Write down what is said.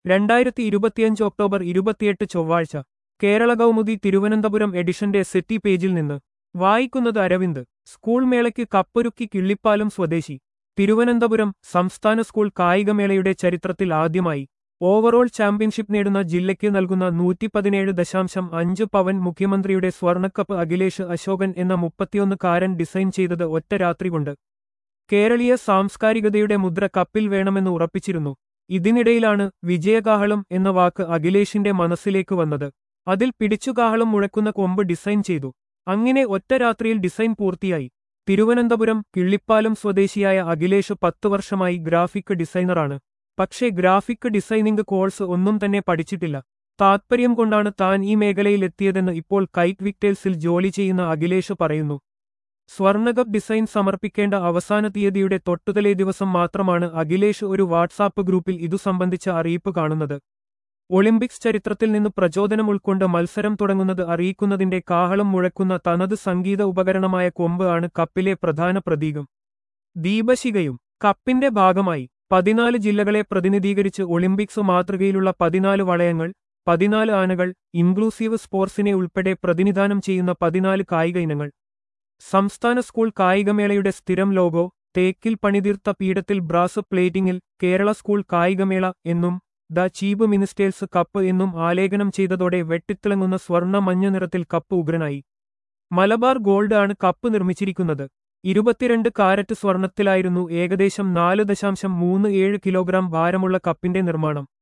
രണ്ടായിരത്തി ഇരുപത്തിയഞ്ച് ഒക്ടോബർ ഇരുപത്തിയെട്ട് ചൊവ്വാഴ്ച കേരള കൗമുദി തിരുവനന്തപുരം എഡിഷന്റെ സെറ്റി പേജിൽ നിന്ന് വായിക്കുന്നത് അരവിന്ദ് സ്കൂൾ മേളയ്ക്ക് കപ്പൊരുക്കി കിള്ളിപ്പാലം സ്വദേശി തിരുവനന്തപുരം സംസ്ഥാന സ്കൂൾ കായികമേളയുടെ ചരിത്രത്തിൽ ആദ്യമായി ഓവറോൾ ചാമ്പ്യൻഷിപ്പ് നേടുന്ന ജില്ലയ്ക്ക് നൽകുന്ന നൂറ്റി പതിനേഴ് ദശാംശം അഞ്ച് പവൻ മുഖ്യമന്ത്രിയുടെ സ്വർണ്ണക്കപ്പ് അഖിലേഷ് അശോകൻ എന്ന മുപ്പത്തിയൊന്നുകാരൻ ഡിസൈൻ ചെയ്തത് ഒറ്റ രാത്രി കൊണ്ട് കേരളീയ സാംസ്കാരികതയുടെ മുദ്ര കപ്പിൽ വേണമെന്ന് ഉറപ്പിച്ചിരുന്നു ഇതിനിടയിലാണ് വിജയകാഹളം എന്ന വാക്ക് അഖിലേഷിന്റെ മനസ്സിലേക്ക് വന്നത് അതിൽ പിടിച്ചുകാഹളം മുഴക്കുന്ന കൊമ്പ് ഡിസൈൻ ചെയ്തു അങ്ങനെ ഒറ്റ രാത്രിയിൽ ഡിസൈൻ പൂർത്തിയായി തിരുവനന്തപുരം കിള്ളിപ്പാലം സ്വദേശിയായ അഖിലേഷ് പത്ത് വർഷമായി ഗ്രാഫിക് ഡിസൈനറാണ് പക്ഷേ ഗ്രാഫിക് ഡിസൈനിംഗ് കോഴ്സ് ഒന്നും തന്നെ പഠിച്ചിട്ടില്ല താത്പര്യം കൊണ്ടാണ് താൻ ഈ മേഖലയിലെത്തിയതെന്ന് ഇപ്പോൾ കൈറ്റ് വിക്ടേൽസിൽ ജോലി ചെയ്യുന്ന അഖിലേഷ് പറയുന്നു സ്വർണകപ്പ് ഡിസൈൻ സമർപ്പിക്കേണ്ട അവസാന തീയതിയുടെ തൊട്ടുതലേ ദിവസം മാത്രമാണ് അഖിലേഷ് ഒരു വാട്സാപ്പ് ഗ്രൂപ്പിൽ ഇതു സംബന്ധിച്ച അറിയിപ്പ് കാണുന്നത് ഒളിമ്പിക്സ് ചരിത്രത്തിൽ നിന്ന് പ്രചോദനം ഉൾക്കൊണ്ട് മത്സരം തുടങ്ങുന്നത് അറിയിക്കുന്നതിന്റെ കാഹളം മുഴക്കുന്ന തനത് സംഗീത ഉപകരണമായ കൊമ്പ് ആണ് കപ്പിലെ പ്രധാന പ്രതീകം ദീപശികയും കപ്പിന്റെ ഭാഗമായി പതിനാല് ജില്ലകളെ പ്രതിനിധീകരിച്ച് ഒളിമ്പിക്സ് മാതൃകയിലുള്ള പതിനാല് വളയങ്ങൾ പതിനാല് ആനകൾ ഇൻക്ലൂസീവ് സ്പോർട്സിനെ ഉൾപ്പെടെ പ്രതിനിധാനം ചെയ്യുന്ന പതിനാല് കായിക ഇനങ്ങൾ സംസ്ഥാന സ്കൂൾ കായികമേളയുടെ സ്ഥിരം ലോഗോ തേക്കിൽ പണിതീർത്ത പീഠത്തിൽ ബ്രാസ് പ്ലേറ്റിംഗിൽ കേരള സ്കൂൾ കായികമേള എന്നും ദ ചീഫ് മിനിസ്റ്റേഴ്സ് കപ്പ് എന്നും ആലേഖനം ചെയ്തതോടെ വെട്ടിത്തിളങ്ങുന്ന സ്വർണ്ണ മഞ്ഞ നിറത്തിൽ കപ്പ് ഉഗ്രനായി മലബാർ ഗോൾഡ് ആണ് കപ്പ് നിർമ്മിച്ചിരിക്കുന്നത് ഇരുപത്തിരണ്ട് കാരറ്റ് സ്വർണത്തിലായിരുന്നു ഏകദേശം നാല് ദശാംശം മൂന്ന് ഏഴ് കിലോഗ്രാം ഭാരമുള്ള കപ്പിന്റെ നിർമ്മാണം